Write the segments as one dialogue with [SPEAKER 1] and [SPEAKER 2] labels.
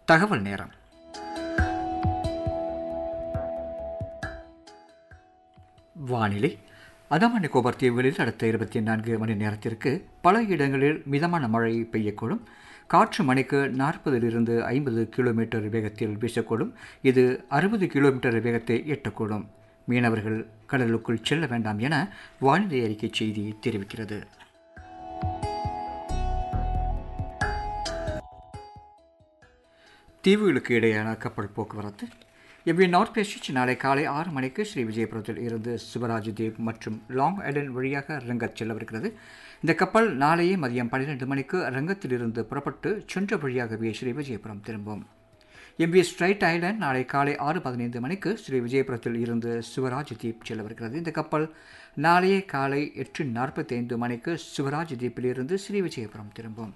[SPEAKER 1] தகவல் நேரம் வானிலை அந்தமான் நிக்கோபார் தீவுகளில் அடுத்த இருபத்தி நான்கு மணி நேரத்திற்கு பல இடங்களில் மிதமான மழை பெய்யக்கூடும் காற்று மணிக்கு நாற்பதிலிருந்து ஐம்பது கிலோமீட்டர் வேகத்தில் வீசக்கூடும் இது அறுபது கிலோமீட்டர் வேகத்தை எட்டக்கூடும் மீனவர்கள் கடலுக்குள் செல்ல வேண்டாம் என வானிலை அறிக்கை செய்தி தெரிவிக்கிறது தீவுகளுக்கு இடையேயான கப்பல் போக்குவரத்து எவ்வி நார்த் பேசிச் நாளை காலை ஆறு மணிக்கு ஸ்ரீ விஜயபுரத்தில் இருந்து சிவராஜ் தீப் மற்றும் லாங் ஐலண்ட் வழியாக ரங்கத் செல்லவிருக்கிறது இந்த கப்பல் நாளையே மதியம் பன்னிரெண்டு மணிக்கு ரங்கத்திலிருந்து புறப்பட்டு சென்ற வழியாகவே ஸ்ரீ விஜயபுரம் திரும்பும் எம்பி ஸ்ட்ரைட் ஐலண்ட் நாளை காலை ஆறு பதினைந்து மணிக்கு ஸ்ரீ விஜயபுரத்தில் இருந்து சிவராஜ் தீப் செல்லவிருக்கிறது இந்த கப்பல் நாளையே காலை எட்டு நாற்பத்தைந்து மணிக்கு சிவராஜ் தீப்பிலிருந்து ஸ்ரீ விஜயபுரம் திரும்பும்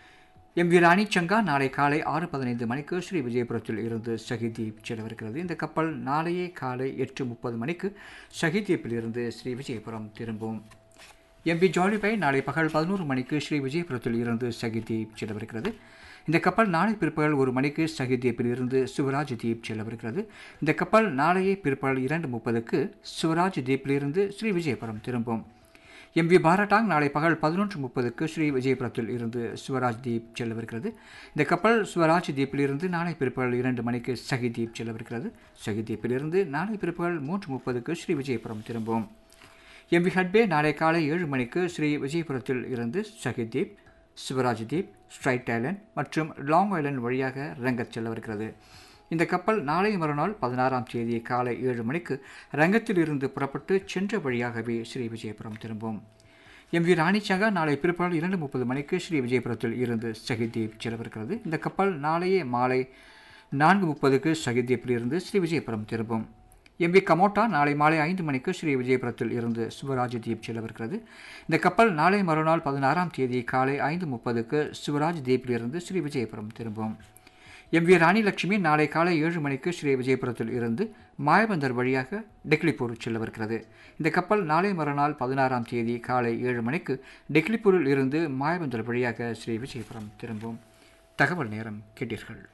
[SPEAKER 1] எம் வி ராணி சங்கா நாளை காலை ஆறு பதினைந்து மணிக்கு ஸ்ரீ விஜயபுரத்தில் இருந்து ஷஹிதீப் செல்லவிருக்கிறது இந்த கப்பல் நாளையே காலை எட்டு முப்பது மணிக்கு ஷஹிதீப்பில் இருந்து ஸ்ரீ விஜயபுரம் திரும்பும் எம் வி ஜாலிபாய் நாளை பகல் பதினோரு மணிக்கு ஸ்ரீ விஜயபுரத்தில் இருந்து ஷஹிதீப் செல்லவிருக்கிறது இந்த கப்பல் நாளை பிற்பகல் ஒரு மணிக்கு ஷஹிதீப்பில் இருந்து சிவராஜ் தீப் செல்லவிருக்கிறது இந்த கப்பல் நாளையே பிற்பகல் இரண்டு முப்பதுக்கு சிவராஜ் தீப்பிலிருந்து ஸ்ரீ விஜயபுரம் திரும்பும் எம் வி பாரட்டாங் நாளை பகல் பதினொன்று முப்பதுக்கு ஸ்ரீ விஜயபுரத்தில் இருந்து சிவராஜ் தீப் செல்லவிருக்கிறது இந்த கப்பல் சிவராஜ் தீப்பிலிருந்து நாளை பிற்பகல் இரண்டு மணிக்கு சகிதீப் செல்லவிருக்கிறது சகிதீப்பிலிருந்து நாளை பிற்பகல் மூன்று முப்பதுக்கு ஸ்ரீ விஜயபுரம் திரும்பும் எம் வி ஹட்பே நாளை காலை ஏழு மணிக்கு ஸ்ரீ விஜயபுரத்தில் இருந்து சகிதீப் சிவராஜ் தீப் ஸ்ட்ரைட் ஐலண்ட் மற்றும் லாங் ஐலண்ட் வழியாக ரங்கத் செல்லவிருக்கிறது இந்த கப்பல் நாளை மறுநாள் பதினாறாம் தேதி காலை ஏழு மணிக்கு ரங்கத்தில் இருந்து புறப்பட்டு சென்ற வழியாகவே ஸ்ரீ விஜயபுரம் திரும்பும் எம் வி ராணிச்சங்கா நாளை பிற்பகல் இரண்டு முப்பது மணிக்கு ஸ்ரீ விஜயபுரத்தில் இருந்து ஷஹிதீப் செல்லவிருக்கிறது இந்த கப்பல் நாளையே மாலை நான்கு முப்பதுக்கு ஷஹிதீப்பில் இருந்து ஸ்ரீ விஜயபுரம் திரும்பும் எம் வி கமோட்டா நாளை மாலை ஐந்து மணிக்கு ஸ்ரீ விஜயபுரத்தில் இருந்து சிவராஜ் தீப் செல்லவிருக்கிறது இந்த கப்பல் நாளை மறுநாள் பதினாறாம் தேதி காலை ஐந்து முப்பதுக்கு சிவராஜ் தீப்பில் இருந்து ஸ்ரீ விஜயபுரம் திரும்பும் எம் வி ராணி லட்சுமி நாளை காலை ஏழு மணிக்கு ஸ்ரீ விஜயபுரத்தில் இருந்து மாயபந்தர் வழியாக டெக்லிப்பூர் செல்லவிருக்கிறது இந்த கப்பல் நாளை மறுநாள் பதினாறாம் தேதி காலை ஏழு மணிக்கு டெக்லிப்பூரில் இருந்து மாயபந்தர் வழியாக ஸ்ரீ விஜயபுரம் திரும்பும் தகவல் நேரம் கேட்டீர்கள்